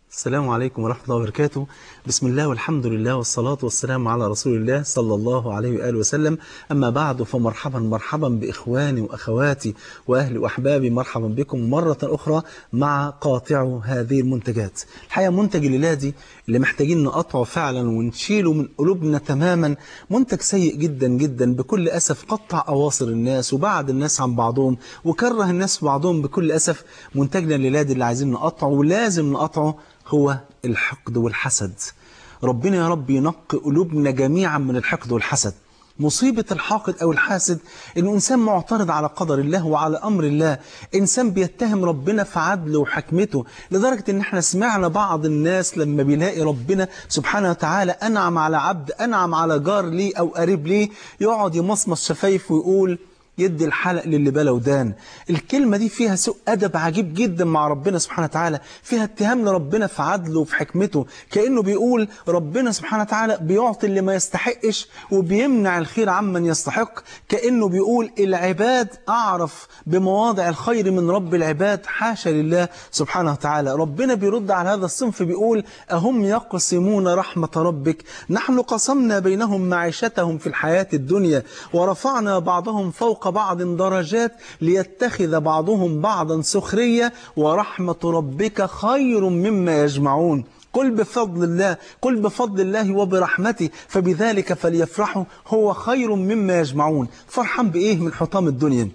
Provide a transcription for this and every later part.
السلام عليكم ورحمة الله وبركاته بسم الله والحمد لله والصلاة والسلام على رسول الله صلى الله عليه وآله وسلم أما بعد فمرحبا مرحبا بإخواني وأخواتي وأهلي وأحبابي مرحبا بكم مرة أخرى مع قاطع هذه المنتجات الحقيقة منتج الليلة دي اللي محتاجين نقطعه فعلا ونشيله من قلوبنا تماما منتج سيء جدا جدا بكل أسف قطع أواصر الناس وبعد الناس عن بعضهم وكره الناس بعضهم بكل أسف منتجنا الليلة دي اللي عايزين نقطعه ولازم نقطعه هو الحقد والحسد ربنا يا رب ينقي قلوبنا جميعا من الحقد والحسد مصيبة الحاقد أو الحاسد إنه إنسان معترض على قدر الله وعلى أمر الله إنسان بيتهم ربنا في عدله وحكمته لدرجة إن إحنا سمعنا بعض الناس لما بيلاقي ربنا سبحانه وتعالى أنعم على عبد أنعم على جار ليه أو قريب ليه يقعد يمصمص شفايفه ويقول يدي الحلق للي بلا ودان الكلمة دي فيها سوء أدب عجيب جدا مع ربنا سبحانه وتعالى فيها اتهام لربنا في عدله وفي حكمته كأنه بيقول ربنا سبحانه وتعالى بيعطي اللي ما يستحقش وبيمنع الخير عمن يستحق كأنه بيقول العباد أعرف بمواضع الخير من رب العباد حاشا لله سبحانه وتعالى ربنا بيرد على هذا الصنف بيقول أهم يقسمون رحمة ربك نحن قسمنا بينهم معيشتهم في الحياة الدنيا ورفعنا بعضهم فوق بعض درجات ليتخذ بعضهم بعضا سخرية ورحمة ربك خير مما يجمعون قل بفضل الله قل بفضل الله وبرحمته فبذلك فليفرحوا هو خير مما يجمعون فرحان بإيه من حطام الدنيا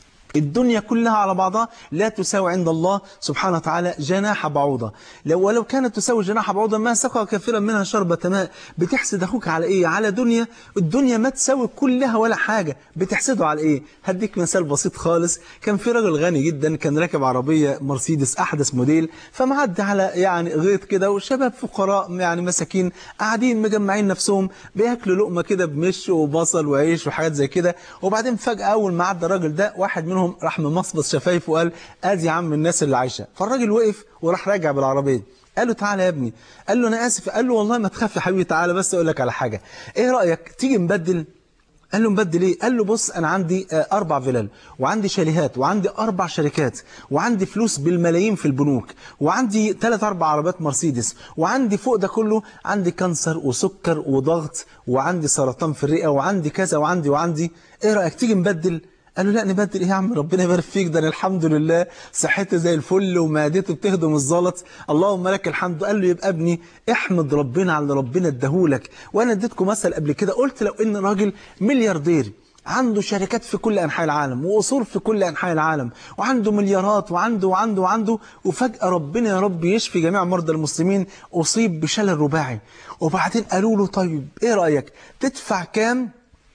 الدنيا كلها على بعضها لا تساوي عند الله سبحانه وتعالى جناح بعوضة لو ولو كانت تساوي جناح بعوضة ما سقى كثيرا منها شربة ماء بتحسد أخوك على إيه على دنيا الدنيا ما تساوي كلها ولا حاجة بتحسده على إيه هديك مثال بسيط خالص كان في راجل غني جدا كان راكب عربية مرسيدس أحدث موديل فمعدي على يعني غيط كده وشباب فقراء يعني مساكين قاعدين مجمعين نفسهم بياكلوا لقمة كده بمش وبصل وعيش وحاجات زي كده وبعدين فجأة أول ما عدى الراجل ده واحد منهم راح ممصمص شفايفه وقال ادي يا عم الناس اللي عايشه فالراجل وقف وراح راجع بالعربيه قال له تعالى يا ابني قال له انا اسف قال له والله ما تخاف يا حبيبي تعالى بس اقول لك على حاجه ايه رايك تيجي نبدل قال له مبدل ايه قال له بص انا عندي اربع فيلل وعندي شاليهات وعندي اربع شركات وعندي فلوس بالملايين في البنوك وعندي ثلاث اربع عربيات مرسيدس وعندي فوق ده كله عندي كانسر وسكر وضغط وعندي سرطان في الرئه وعندي كذا وعندي وعندي ايه رايك تيجي نبدل قال له لا نبدل ايه يا عم ربنا يبارك فيك ده انا الحمد لله صحتي زي الفل ومعدتي بتهضم الزلط اللهم لك الحمد قال له يبقى ابني احمد ربنا على اللي ربنا اداهولك وانا اديتكم مثل قبل كده قلت لو ان راجل ملياردير عنده شركات في كل أنحاء العالم وأصول في كل أنحاء العالم وعنده مليارات وعنده وعنده وعنده وفجأة ربنا يا رب يشفي جميع مرضى المسلمين أصيب بشلل رباعي وبعدين قالوا له طيب إيه رأيك تدفع كام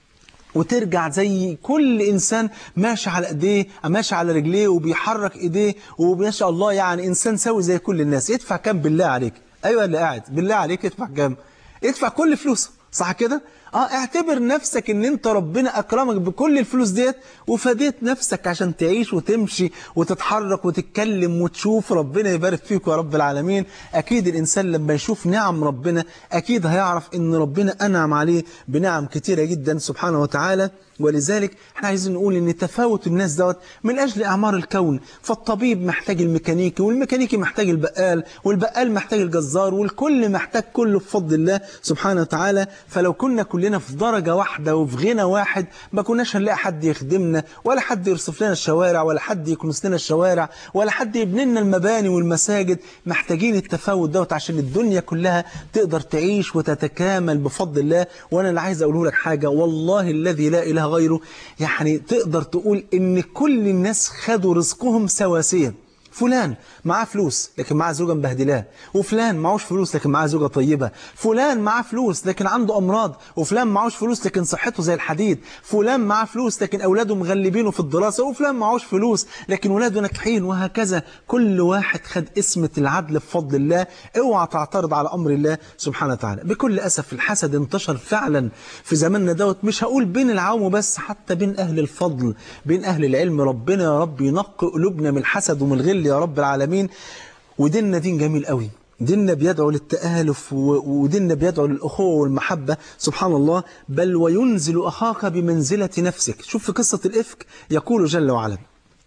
وترجع زي كل إنسان ماشي على إيديه ماشي على رجليه وبيحرك إيديه وما شاء الله يعني إنسان سوي زي كل الناس يدفع كام بالله عليك أيوة اللي قاعد بالله عليك يدفع كام يدفع كل فلوسه صح كده اه اعتبر نفسك ان انت ربنا اكرمك بكل الفلوس ديت وفديت نفسك عشان تعيش وتمشي وتتحرك وتتكلم وتشوف ربنا يبارك فيك يا رب العالمين اكيد الانسان لما يشوف نعم ربنا اكيد هيعرف ان ربنا انعم عليه بنعم كتيرة جدا سبحانه وتعالى ولذلك احنا عايزين نقول ان تفاوت الناس دوت من اجل اعمار الكون فالطبيب محتاج الميكانيكي والميكانيكي محتاج البقال والبقال محتاج الجزار والكل محتاج كله بفضل الله سبحانه وتعالى فلو كنا كلنا في درجة واحدة وفي غنى واحد ما كناش هنلاقي حد يخدمنا ولا حد يرصف لنا الشوارع ولا حد يكنس لنا الشوارع ولا حد يبني لنا المباني والمساجد محتاجين التفاوت دوت عشان الدنيا كلها تقدر تعيش وتتكامل بفضل الله وانا اللي عايز اقوله لك حاجة والله الذي لا اله غيره يعني تقدر تقول ان كل الناس خدوا رزقهم سواسيا فلان معاه فلوس لكن معاه زوجة مبهدلاه وفلان معهوش فلوس لكن معاه زوجة طيبة فلان معاه فلوس لكن عنده أمراض وفلان معهوش فلوس لكن صحته زي الحديد فلان معاه فلوس لكن أولاده مغلبينه في الدراسة وفلان معهوش فلوس لكن ولاده ناجحين وهكذا كل واحد خد اسمة العدل بفضل الله اوعى تعترض على أمر الله سبحانه وتعالى بكل أسف الحسد انتشر فعلا في زماننا دوت مش هقول بين العوام بس حتى بين أهل الفضل بين أهل العلم ربنا يا رب ينقي قلوبنا من الحسد ومن الغل يا رب العالمين وديننا دين جميل قوي ديننا بيدعو للتآلف وديننا بيدعو للأخوة والمحبة سبحان الله بل وينزل أخاك بمنزلة نفسك شوف في قصة الإفك يقول جل وعلا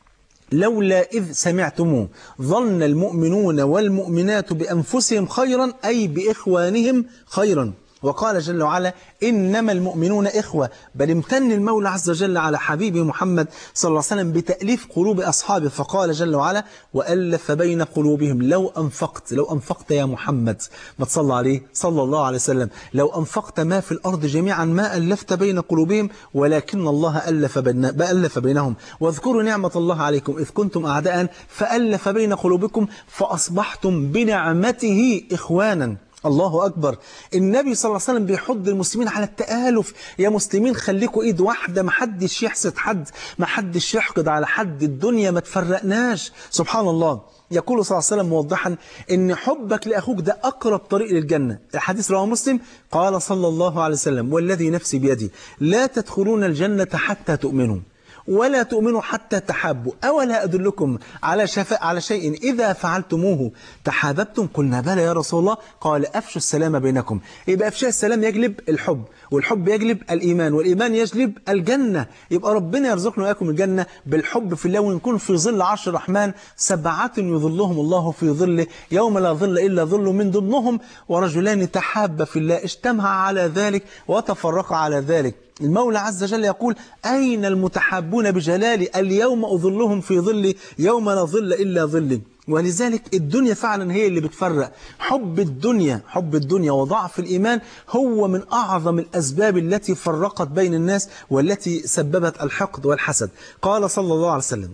لولا إذ سمعتموه ظن المؤمنون والمؤمنات بأنفسهم خيرا أي بإخوانهم خيرا وقال جل وعلا إنما المؤمنون إخوة بل امتن المولى عز وجل على حبيبه محمد صلى الله عليه وسلم بتأليف قلوب أصحابه فقال جل وعلا وألف بين قلوبهم لو أنفقت لو أنفقت يا محمد ما تصلى عليه صلى الله عليه وسلم لو أنفقت ما في الأرض جميعا ما ألفت بين قلوبهم ولكن الله ألف, بين ألف بينهم واذكروا نعمة الله عليكم إذ كنتم أعداء فألف بين قلوبكم فأصبحتم بنعمته إخوانا الله أكبر النبي صلى الله عليه وسلم بيحض المسلمين على التآلف يا مسلمين خليكوا إيد واحدة ما حدش يحسد حد ما حدش يحقد على حد الدنيا ما تفرقناش سبحان الله يقول صلى الله عليه وسلم موضحا ان حبك لأخوك ده أقرب طريق للجنة الحديث رواه مسلم قال صلى الله عليه وسلم والذي نفسي بيدي لا تدخلون الجنة حتى تؤمنوا ولا تؤمنوا حتى تحابوا أولا أدلكم على شفاء على شيء إذا فعلتموه تحاببتم قلنا بلى يا رسول الله قال أفشوا السلام بينكم يبقى أفشاء السلام يجلب الحب والحب يجلب الإيمان والإيمان يجلب الجنة يبقى ربنا يرزقنا وإياكم الجنة بالحب في الله ونكون في ظل عرش الرحمن سبعة يظلهم الله في ظله يوم لا ظل إلا ظل من ضمنهم ورجلان تحابا في الله اجتمعا على ذلك وتفرقا على ذلك المولى عز وجل يقول أين المتحابون بجلالي اليوم أظلهم في ظلي يوم لا ظل إلا ظلي ولذلك الدنيا فعلا هي اللي بتفرق حب الدنيا حب الدنيا وضعف الإيمان هو من أعظم الأسباب التي فرقت بين الناس والتي سببت الحقد والحسد قال صلى الله عليه وسلم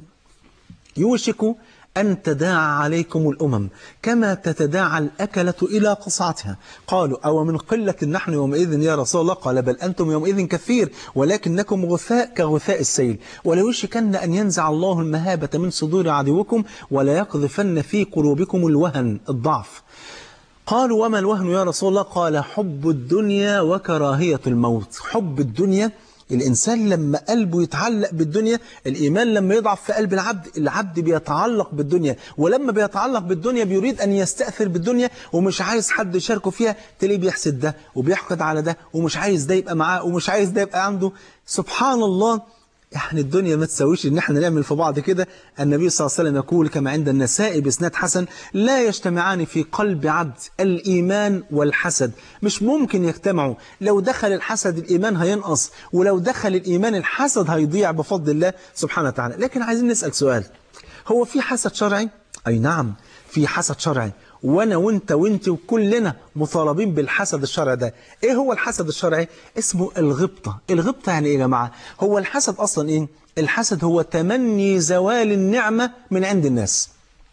يوشك أن تداعى عليكم الأمم كما تتداعى الأكلة إلى قصعتها قالوا أو من قلة نحن يومئذ يا رسول الله قال بل أنتم يومئذ كثير ولكنكم غثاء كغثاء السيل وليوشكن أن ينزع الله المهابة من صدور عدوكم ولا يقذفن في قلوبكم الوهن الضعف قالوا وما الوهن يا رسول الله قال حب الدنيا وكراهية الموت حب الدنيا الإنسان لما قلبه يتعلق بالدنيا الإيمان لما يضعف في قلب العبد العبد بيتعلق بالدنيا ولما بيتعلق بالدنيا بيريد أن يستأثر بالدنيا ومش عايز حد يشاركه فيها تلاقيه بيحسد ده وبيحقد على ده ومش عايز ده يبقى معاه ومش عايز ده يبقى عنده سبحان الله يعني الدنيا ما تسويش ان احنا نعمل في بعض كده النبي صلى الله عليه وسلم يقول كما عند النساء باسناد حسن لا يجتمعان في قلب عبد الإيمان والحسد مش ممكن يجتمعوا لو دخل الحسد الإيمان هينقص ولو دخل الإيمان الحسد هيضيع بفضل الله سبحانه وتعالى لكن عايزين نسأل سؤال هو في حسد شرعي؟ أي نعم في حسد شرعي وانا وانت وانت وكلنا مطالبين بالحسد الشرعي ده ايه هو الحسد الشرعي اسمه الغبطة الغبطة يعني ايه يا جماعة هو الحسد اصلا ايه الحسد هو تمني زوال النعمة من عند الناس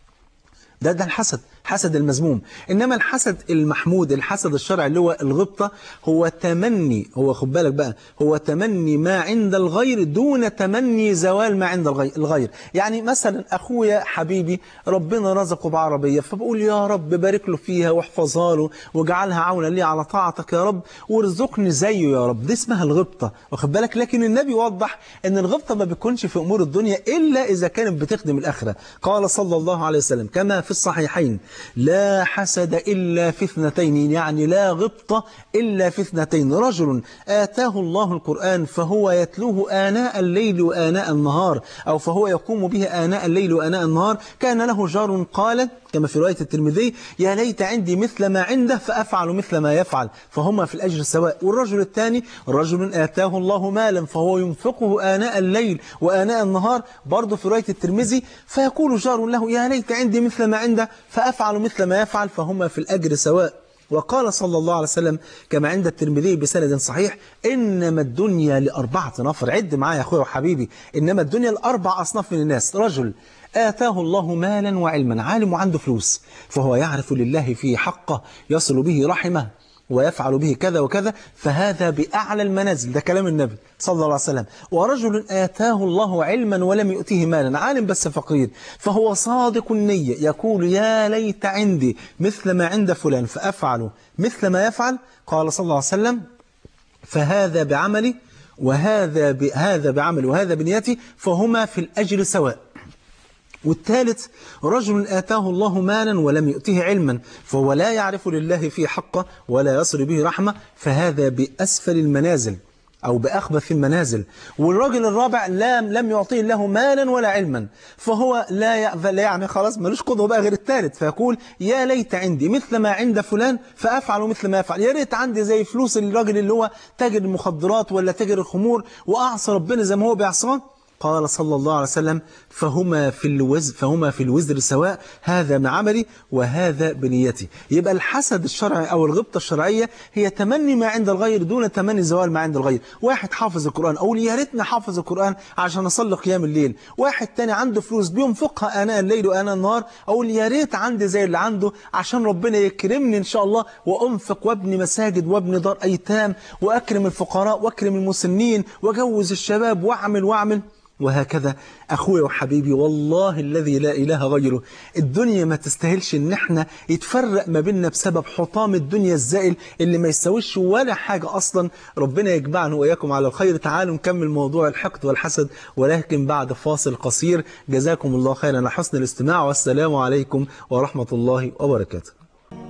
ده ده الحسد حسد المذموم إنما الحسد المحمود الحسد الشرعي اللي هو الغبطة هو تمني هو خد بالك بقى هو تمني ما عند الغير دون تمني زوال ما عند الغير يعني مثلا أخويا حبيبي ربنا رزقه بعربية فبقول يا رب بارك له فيها واحفظها له واجعلها عونا لي على طاعتك يا رب وارزقني زيه يا رب دي اسمها الغبطة واخد بالك لكن النبي وضح ان الغبطة ما بيكونش في أمور الدنيا إلا إذا كانت بتخدم الآخرة قال صلى الله عليه وسلم كما في الصحيحين لا حسد إلا في اثنتين يعني لا غبطة إلا في اثنتين رجل آتاه الله القرآن فهو يتلوه آناء الليل وآناء النهار أو فهو يقوم به آناء الليل وآناء النهار كان له جار قال كما في رواية الترمذي يا ليت عندي مثل ما عنده فأفعل مثل ما يفعل فهما في الأجر سواء والرجل الثاني رجل آتاه الله مالا فهو ينفقه آناء الليل وآناء النهار برضه في رواية الترمذي فيقول جار له يا ليت عندي مثل ما عنده فأفعل مثل ما يفعل فهما في الأجر سواء وقال صلى الله عليه وسلم كما عند الترمذي بسند صحيح إنما الدنيا لأربعة نفر عد معايا يا أخويا وحبيبي إنما الدنيا لأربع أصناف من الناس رجل آتاه الله مالا وعلما عالم وعنده فلوس فهو يعرف لله فيه حقه يصل به رحمه ويفعل به كذا وكذا فهذا بأعلى المنازل ده كلام النبي صلى الله عليه وسلم ورجل آتاه الله علما ولم يؤتيه مالا عالم بس فقير فهو صادق النية يقول يا ليت عندي مثل ما عند فلان فأفعل مثل ما يفعل قال صلى الله عليه وسلم فهذا بعملي وهذا بهذا بعمل وهذا بنيتي فهما في الأجر سواء والثالث رجل آتاه الله مالا ولم يؤته علما فهو لا يعرف لله فيه حقه ولا يصل به رحمة فهذا بأسفل المنازل أو بأخبث المنازل والراجل الرابع لم لم يعطيه الله مالا ولا علما فهو لا يأذل يعني خلاص ملوش قدوة بقى غير الثالث فيقول يا ليت عندي مثل ما عند فلان فأفعل مثل ما يفعل يا ريت عندي زي فلوس الراجل اللي هو تاجر المخدرات ولا تاجر الخمور وأعصى ربنا زي ما هو بيعصاه قال صلى الله عليه وسلم فهما في الوزر فهما في الوزر سواء هذا من عملي وهذا بنيتي يبقى الحسد الشرعي أو الغبطة الشرعية هي تمني ما عند الغير دون تمني زوال ما عند الغير واحد حافظ القرآن أقول يا ريتني حافظ القرآن عشان أصلي قيام الليل واحد تاني عنده فلوس بينفقها آناء الليل وآناء النهار أقول يا ريت عندي زي اللي عنده عشان ربنا يكرمني إن شاء الله وأنفق وابني مساجد وابني دار أيتام وأكرم الفقراء وأكرم المسنين وأجوز الشباب وأعمل وأعمل وهكذا أخوي وحبيبي والله الذي لا إله غيره الدنيا ما تستاهلش إن احنا يتفرق ما بيننا بسبب حطام الدنيا الزائل اللي ما يستويش ولا حاجة أصلا ربنا يجمعنا وإياكم على الخير تعالوا نكمل موضوع الحقد والحسد ولكن بعد فاصل قصير جزاكم الله خيرا على حسن الاستماع والسلام عليكم ورحمة الله وبركاته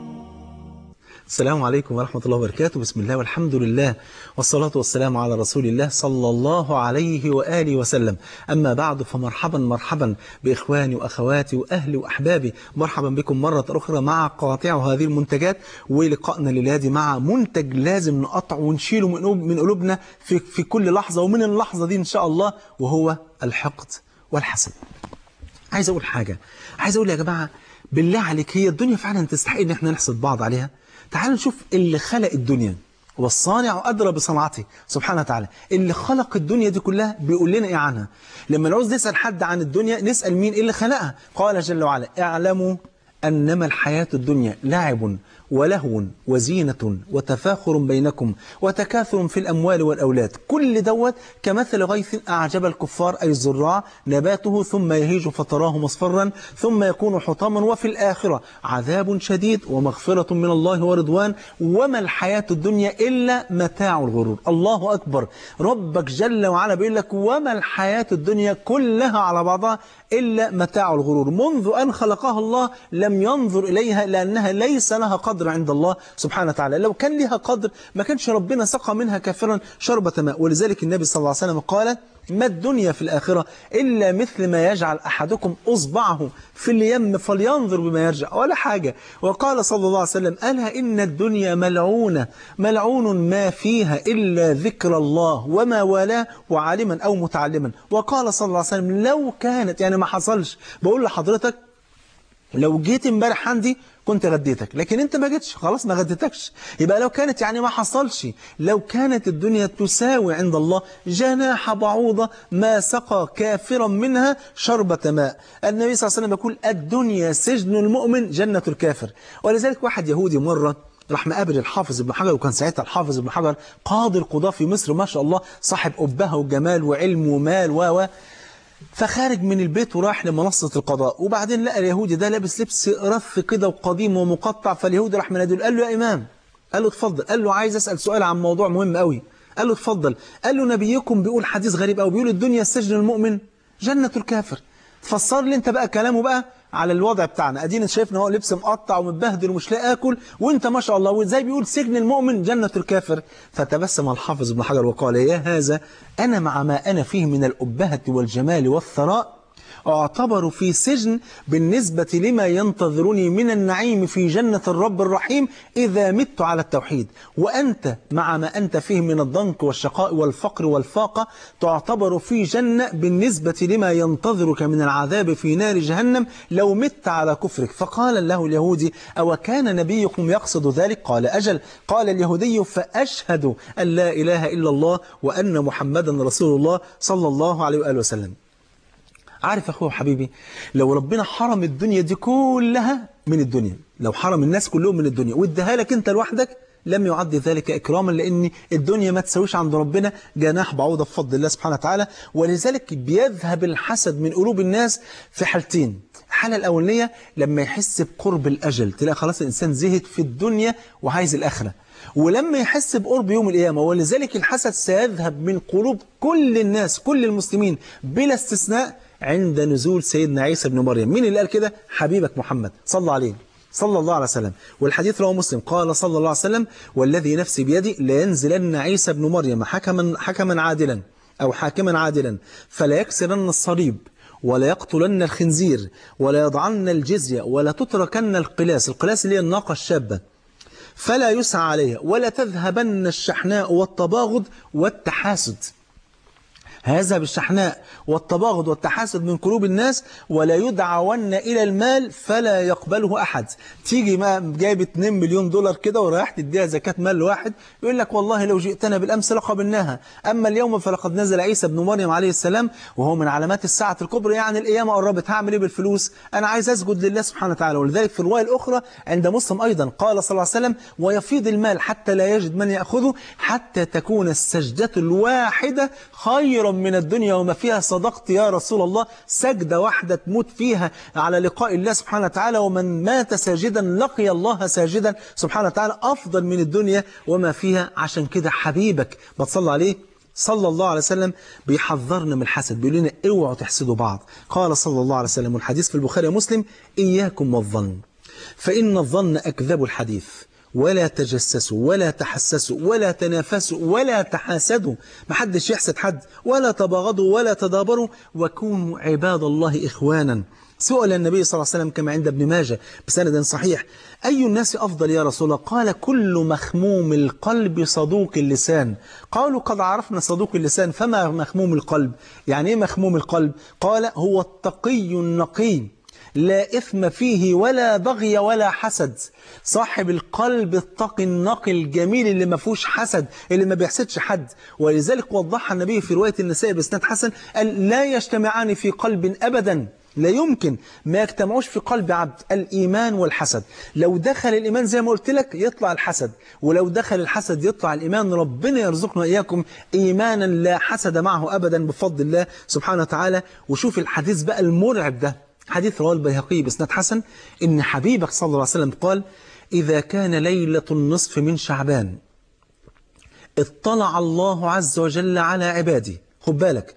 السلام عليكم ورحمة الله وبركاته بسم الله والحمد لله والصلاة والسلام على رسول الله صلى الله عليه وآله وسلم أما بعد فمرحبا مرحبا بإخواني وأخواتي وأهلي وأحبابي مرحبا بكم مرة أخرى مع قاطع هذه المنتجات ولقائنا للهادي مع منتج لازم نقطع ونشيله من من قلوبنا في, في كل لحظة ومن اللحظة دي إن شاء الله وهو الحقد والحسد عايز أقول حاجة عايز أقول يا جماعة بالله عليك هي الدنيا فعلا تستحق إن احنا نحسد بعض عليها تعالوا نشوف اللي خلق الدنيا والصانع أدرى بصنعته سبحانه وتعالى اللي خلق الدنيا دي كلها بيقول لنا إيه عنها لما نعوز نسأل حد عن الدنيا نسأل مين اللي خلقها قال جل وعلا اعلموا أنما الحياة الدنيا لعب ولهو وزينة وتفاخر بينكم وتكاثر في الأموال والأولاد كل دوت كمثل غيث أعجب الكفار أي الزراع نباته ثم يهيج فتراه مصفرا ثم يكون حطاما وفي الآخرة عذاب شديد ومغفرة من الله ورضوان وما الحياة الدنيا إلا متاع الغرور الله أكبر ربك جل وعلا بيقول لك وما الحياة الدنيا كلها على بعضها إلا متاع الغرور منذ أن خلقها الله لم ينظر إليها لأنها ليس لها قدر عند الله سبحانه وتعالى لو كان لها قدر ما كانش ربنا سقى منها كافرا شربة ماء ولذلك النبي صلى الله عليه وسلم قال ما الدنيا في الآخرة إلا مثل ما يجعل أحدكم أصبعه في اليم فلينظر بما يرجع ولا حاجة وقال صلى الله عليه وسلم ألا إن الدنيا ملعونة ملعون ما فيها إلا ذكر الله وما والاه وعالما أو متعلما وقال صلى الله عليه وسلم لو كانت يعني ما حصلش بقول لحضرتك لو جيت امبارح عندي كنت غديتك لكن انت ما جيتش خلاص ما غديتكش يبقى لو كانت يعني ما حصلش لو كانت الدنيا تساوي عند الله جناح بعوضة ما سقى كافرا منها شربة ماء النبي صلى الله عليه وسلم يقول الدنيا سجن المؤمن جنة الكافر ولذلك واحد يهودي مرة راح مقابل الحافظ ابن حجر وكان ساعتها الحافظ ابن حجر قاضي القضاة في مصر ما شاء الله صاحب أبهة وجمال وعلم ومال و فخارج من البيت وراح لمنصة القضاء وبعدين لقى اليهودي ده لابس لبس رف كده وقديم ومقطع فاليهودي راح مناديه قال له يا إمام قال له اتفضل قال له عايز أسأل سؤال عن موضوع مهم قوي قال له اتفضل قال له نبيكم بيقول حديث غريب قوي بيقول الدنيا سجن المؤمن جنة الكافر فسر لي انت بقى كلامه بقى على الوضع بتاعنا ادينا شايفنا هو لبس مقطع ومتبهدل ومش لاقي اكل وانت ما شاء الله وزي بيقول سجن المؤمن جنة الكافر فتبسم الحافظ ابن حجر وقال يا هذا انا مع ما انا فيه من الابهة والجمال والثراء اعتبر في سجن بالنسبة لما ينتظرني من النعيم في جنة الرب الرحيم إذا مت على التوحيد وأنت مع ما أنت فيه من الضنك والشقاء والفقر والفاقة تعتبر في جنة بالنسبة لما ينتظرك من العذاب في نار جهنم لو مت على كفرك فقال له اليهودي أو كان نبيكم يقصد ذلك قال أجل قال اليهودي فأشهد أن لا إله إلا الله وأن محمدا رسول الله صلى الله عليه وآله وسلم عارف أخوه حبيبي لو ربنا حرم الدنيا دي كلها من الدنيا لو حرم الناس كلهم من الدنيا واداها لك انت لوحدك لم يعد ذلك إكراما لأن الدنيا ما تسويش عند ربنا جناح بعوضة بفضل الله سبحانه وتعالى ولذلك بيذهب الحسد من قلوب الناس في حالتين الحالة الأولانية لما يحس بقرب الأجل تلاقي خلاص الإنسان زهد في الدنيا وعايز الآخرة ولما يحس بقرب يوم القيامة ولذلك الحسد سيذهب من قلوب كل الناس كل المسلمين بلا استثناء عند نزول سيدنا عيسى بن مريم مين اللي قال كده حبيبك محمد صلى عليه صلى الله عليه وسلم والحديث رواه مسلم قال صلى الله عليه وسلم والذي نفسي بيدي لينزلن عيسى بن مريم حكما حكما عادلا أو حاكما عادلا فلا يكسرن الصليب ولا يقتلن الخنزير ولا يضعن الجزية ولا تتركن القلاس القلاس اللي هي الناقة الشابة فلا يسعى عليها ولا تذهبن الشحناء والتباغض والتحاسد هذا بالشحناء والتباغض والتحاسد من قلوب الناس ولا يدعون إلى المال فلا يقبله أحد تيجي ما جايب 2 مليون دولار كده ورايح تديها زكاة مال لواحد يقول لك والله لو جئتنا بالأمس لقبلناها أما اليوم فلقد نزل عيسى بن مريم عليه السلام وهو من علامات الساعة الكبرى يعني القيامة قربت هعمل إيه بالفلوس أنا عايز أسجد لله سبحانه وتعالى ولذلك في الرواية الأخرى عند مسلم أيضا قال صلى الله عليه وسلم ويفيض المال حتى لا يجد من يأخذه حتى تكون السجدة الواحدة خيرا من الدنيا وما فيها صدقت يا رسول الله سجدة واحدة تموت فيها على لقاء الله سبحانه وتعالى ومن مات ساجدا لقي الله ساجدا سبحانه وتعالى أفضل من الدنيا وما فيها عشان كده حبيبك بتصلى عليه صلى الله عليه وسلم بيحذرنا من الحسد بيقول لنا اوعوا تحسدوا بعض قال صلى الله عليه وسلم والحديث في البخاري ومسلم إياكم والظن فإن الظن أكذب الحديث ولا تجسسوا ولا تحسسوا ولا تنافسوا ولا تحاسدوا محدش يحسد حد ولا تباغضوا ولا تدابروا وكونوا عباد الله إخوانا سئل النبي صلى الله عليه وسلم كما عند ابن ماجه بسند صحيح أي الناس أفضل يا رسول الله قال كل مخموم القلب صدوق اللسان قالوا قد عرفنا صدوق اللسان فما مخموم القلب يعني إيه مخموم القلب قال هو التقي النقي لا إثم فيه ولا بغي ولا حسد صاحب القلب التقي النقي الجميل اللي ما فيهوش حسد اللي ما بيحسدش حد ولذلك وضحها النبي في رواية النساء بإسناد حسن قال لا يجتمعان في قلب أبدا لا يمكن ما يجتمعوش في قلب عبد الإيمان والحسد لو دخل الإيمان زي ما قلت لك يطلع الحسد ولو دخل الحسد يطلع الإيمان ربنا يرزقنا إياكم إيمانا لا حسد معه أبدا بفضل الله سبحانه وتعالى وشوف الحديث بقى المرعب ده حديث رواه البيهقي بإسناد حسن إن حبيبك صلى الله عليه وسلم قال إذا كان ليلة النصف من شعبان اطلع الله عز وجل على عباده خد بالك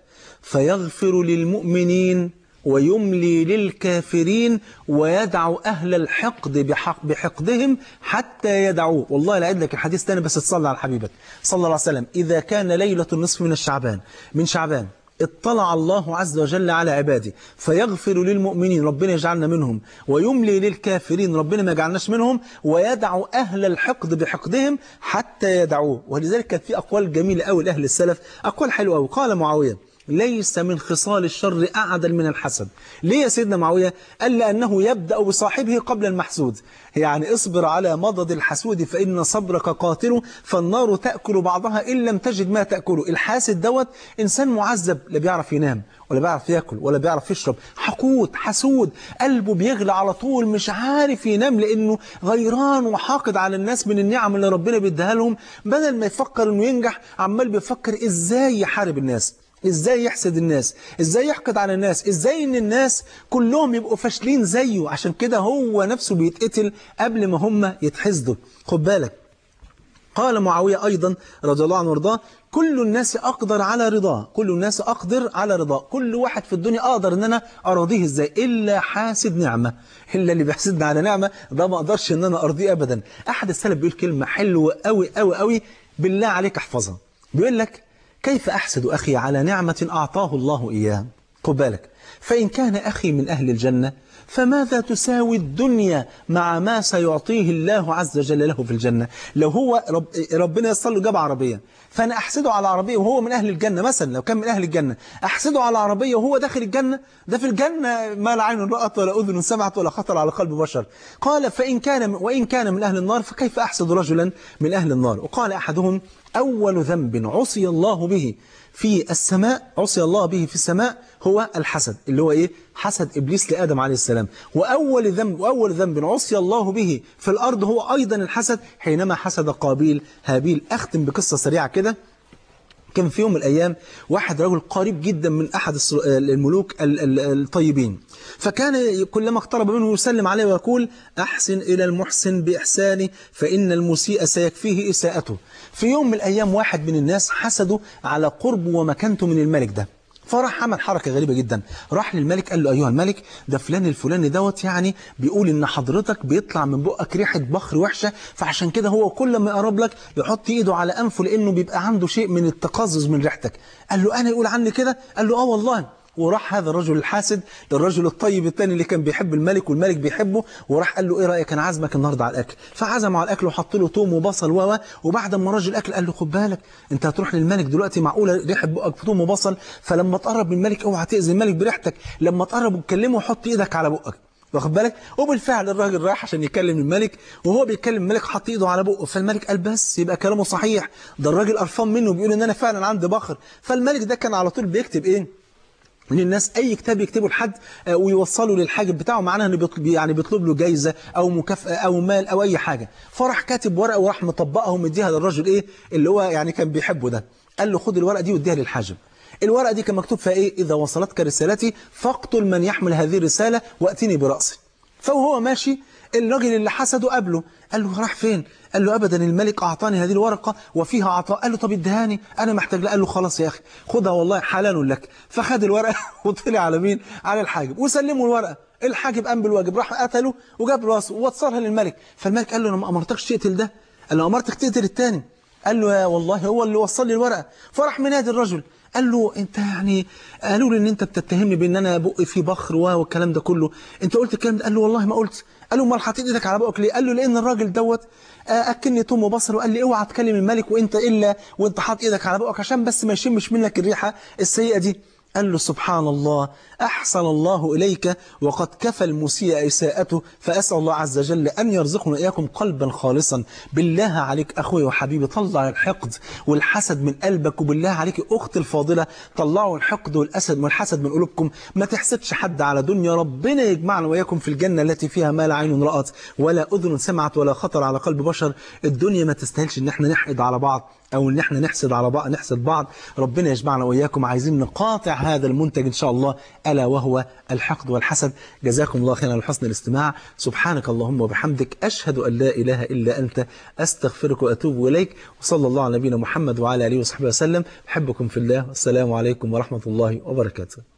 فيغفر للمؤمنين ويملي للكافرين ويدعو أهل الحقد بحق بحقدهم حتى يدعوه والله لا لك الحديث تاني بس تصلى على حبيبك صلى الله عليه وسلم إذا كان ليلة النصف من الشعبان من شعبان اطلع الله عز وجل على عباده فيغفر للمؤمنين ربنا يجعلنا منهم ويملي للكافرين ربنا ما يجعلناش منهم ويدعو أهل الحقد بحقدهم حتى يدعوه ولذلك كانت في أقوال جميلة قوي لأهل السلف أقوال حلوة قوي قال معاوية ليس من خصال الشر أعدل من الحسد ليه يا سيدنا معاوية قال لأنه يبدأ بصاحبه قبل المحسود يعني اصبر على مضض الحسود فإن صبرك قاتل فالنار تأكل بعضها إن لم تجد ما تأكله الحاسد دوت إنسان معذب لا بيعرف ينام ولا بيعرف ياكل ولا بيعرف يشرب حقود حسود قلبه بيغلى على طول مش عارف ينام لأنه غيران وحاقد على الناس من النعم اللي ربنا بيديها لهم بدل ما يفكر إنه ينجح عمال بيفكر إزاي يحارب الناس ازاي يحسد الناس ازاي يحقد على الناس ازاي ان الناس كلهم يبقوا فاشلين زيه عشان كده هو نفسه بيتقتل قبل ما هم يتحسدوا خد بالك قال معاوية أيضا رضي الله عنه وارضاه كل الناس أقدر على رضاه كل الناس أقدر على رضاه كل واحد في الدنيا أقدر أن أنا أراضيه إزاي إلا حاسد نعمة إلا اللي بيحسدنا على نعمة ده ما أقدرش أن أنا أرضيه أبدا أحد السلف بيقول كلمة حلوة أوي أوي أوي بالله عليك احفظها بيقول لك كيف أحسد أخي على نعمة أعطاه الله إياه خد بالك فإن كان أخي من أهل الجنة فماذا تساوي الدنيا مع ما سيعطيه الله عز وجل له في الجنة لو هو رب ربنا يصل له جاب عربية فأنا أحسده على عربية وهو من أهل الجنة مثلا لو كان من أهل الجنة أحسده على عربية وهو داخل الجنة ده في الجنة ما لا عين رأت ولا أذن سمعت ولا خطر على قلب بشر قال فإن كان وإن كان من أهل النار فكيف أحسد رجلا من أهل النار وقال أحدهم أول ذنب عصي الله به في السماء عصي الله به في السماء هو الحسد اللي هو إيه حسد إبليس لآدم عليه السلام وأول ذنب وأول ذنب عصي الله به في الأرض هو أيضا الحسد حينما حسد قابيل هابيل أختم بقصة سريعة كده كان في يوم من الأيام واحد رجل قريب جدا من أحد الملوك الطيبين فكان كلما اقترب منه يسلم عليه ويقول أحسن إلى المحسن بإحسانه فإن المسيء سيكفيه إساءته في يوم من الأيام واحد من الناس حسده على قرب ومكانته من الملك ده فراح عمل حركة غريبة جدا راح للملك قال له أيها الملك ده فلان الفلاني دوت يعني بيقول إن حضرتك بيطلع من بقك ريحة بخر وحشة فعشان كده هو كل ما يقرب لك يحط إيده على أنفه لأنه بيبقى عنده شيء من التقزز من ريحتك قال له أنا يقول عني كده قال له آه والله وراح هذا الرجل الحاسد للرجل الطيب الثاني اللي كان بيحب الملك والملك بيحبه وراح قال له ايه رايك انا عازمك النهارده على الاكل فعزم على الاكل وحط له توم وبصل و وبعد ما الراجل الاكل قال له خد بالك انت هتروح للملك دلوقتي معقوله ريحه بقك في توم وبصل فلما تقرب من الملك اوعى تاذي الملك بريحتك لما تقرب وتكلمه حط ايدك على بقك واخد بالك وبالفعل الراجل راح عشان يكلم الملك وهو بيكلم الملك حط ايده على بقه فالملك قال بس يبقى كلامه صحيح ده الراجل قرفان منه بيقول ان انا فعلا عندي بخر فالملك ده كان على طول بيكتب ايه من الناس اي كتاب يكتبه لحد ويوصله للحاجب بتاعه معناها انه بيطلب يعني بيطلب له جايزه او مكافاه او مال او اي حاجه فراح كاتب ورقه وراح مطبقها ومديها للراجل ايه اللي هو يعني كان بيحبه ده قال له خد الورقه دي واديها للحاجب الورقه دي كان مكتوب فيها ايه اذا وصلتك رسالتي فاقتل من يحمل هذه الرساله واتني براسي فهو ماشي الراجل اللي حسده قابله قال له راح فين قال له ابدا الملك اعطاني هذه الورقه وفيها عطاء قال له طب ادهاني انا محتاج قال له خلاص يا اخي خدها والله حلال لك فخد الورقه وطلع على مين على الحاجب وسلمه الورقه الحاجب قام بالواجب راح قتله وجاب راسه ووصلها للملك فالملك قال له انا ما امرتكش تقتل ده قال له امرتك تقتل الثاني قال له يا والله هو اللي وصل لي الورقه فراح منادي الرجل قال له انت يعني قالوا لي ان انت بتتهمني بان انا بقي فيه بخر والكلام ده كله انت قلت الكلام ده قال له والله ما قلت قال له امال حطيت ايدك على بقك ليه قال له لان الراجل دوت اكلني توم وبصل وقال لي اوعى تكلم الملك وانت الا وانت حاطط ايدك على بقك عشان بس ما يشمش منك الريحه السيئه دي قال له سبحان الله أحسن الله إليك وقد كفى المسيء إساءته فأسأل الله عز وجل أن يرزقنا إياكم قلبا خالصا بالله عليك أخوي وحبيبي طلع الحقد والحسد من قلبك وبالله عليك أختي الفاضلة طلعوا الحقد والأسد والحسد من قلوبكم ما تحسدش حد على دنيا ربنا يجمعنا وإياكم في الجنة التي فيها ما لا عين رأت ولا أذن سمعت ولا خطر على قلب بشر الدنيا ما تستاهلش إن احنا نحقد على بعض أو إن احنا نحسد على بعض نحسد بعض ربنا يجمعنا وإياكم عايزين نقاطع هذا المنتج إن شاء الله ألا وهو الحقد والحسد جزاكم الله خيرا على حسن الاستماع سبحانك اللهم وبحمدك أشهد أن لا إله إلا أنت أستغفرك وأتوب إليك وصلى الله على نبينا محمد وعلى آله وصحبه وسلم أحبكم في الله والسلام عليكم ورحمة الله وبركاته